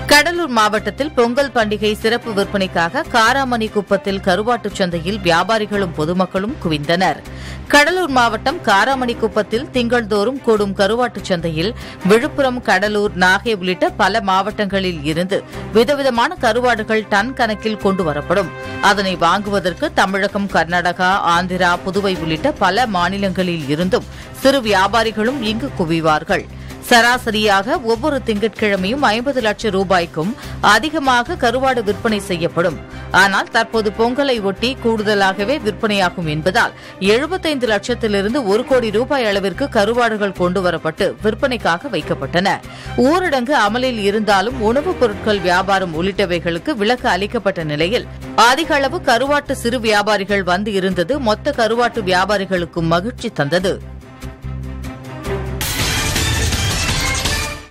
கடலூர் மாவட்டத்தில் பொங்கல் பண்டிகை சிறப்பு விற்பனைக்காக காராமணி குப்பத்தில் கருவாட்டுச் சந்தையில் வியாபாரிகளும் பொதுமக்களும் குவிந்தனர் கடலூர் மாவட்டம் காராமணி குப்பத்தில் திங்கள்தோறும் கூடும் கருவாட்டுச் சந்தையில் விழுப்புரம் கடலூர் நாகை உள்ளிட்ட பல மாவட்டங்களில் இருந்து விதவிதமான கருவாடுகள் டன் கணக்கில் கொண்டு வரப்படும் அதனை வாங்குவதற்கு தமிழகம் கர்நாடகா ஆந்திரா புதுவை உள்ளிட்ட பல மாநிலங்களில் இருந்தும் சிறு வியாபாரிகளும் இங்கு குவிவார்கள் சராசரியாக ஒவ்வொரு திங்கட்கிழமையும் ஐம்பது லட்சம் ரூபாய்க்கும் அதிகமாக கருவாடு விற்பனை செய்யப்படும் ஆனால் தற்போது பொங்கலை ஒட்டி கூடுதலாகவே விற்பனையாகும் என்பதால் எழுபத்தைந்து லட்சத்திலிருந்து ஒரு கோடி ரூபாய் அளவிற்கு கருவாடுகள் கொண்டுவரப்பட்டு விற்பனைக்காக வைக்கப்பட்டன ஊரடங்கு அமலில் இருந்தாலும் உணவுப் பொருட்கள் வியாபாரம் உள்ளிட்டவைகளுக்கு விலக்கு அளிக்கப்பட்ட நிலையில் அதிக அளவு கருவாட்டு சிறு வியாபாரிகள் வந்து இருந்தது மொத்த கருவாட்டு வியாபாரிகளுக்கும் மகிழ்ச்சி தந்தது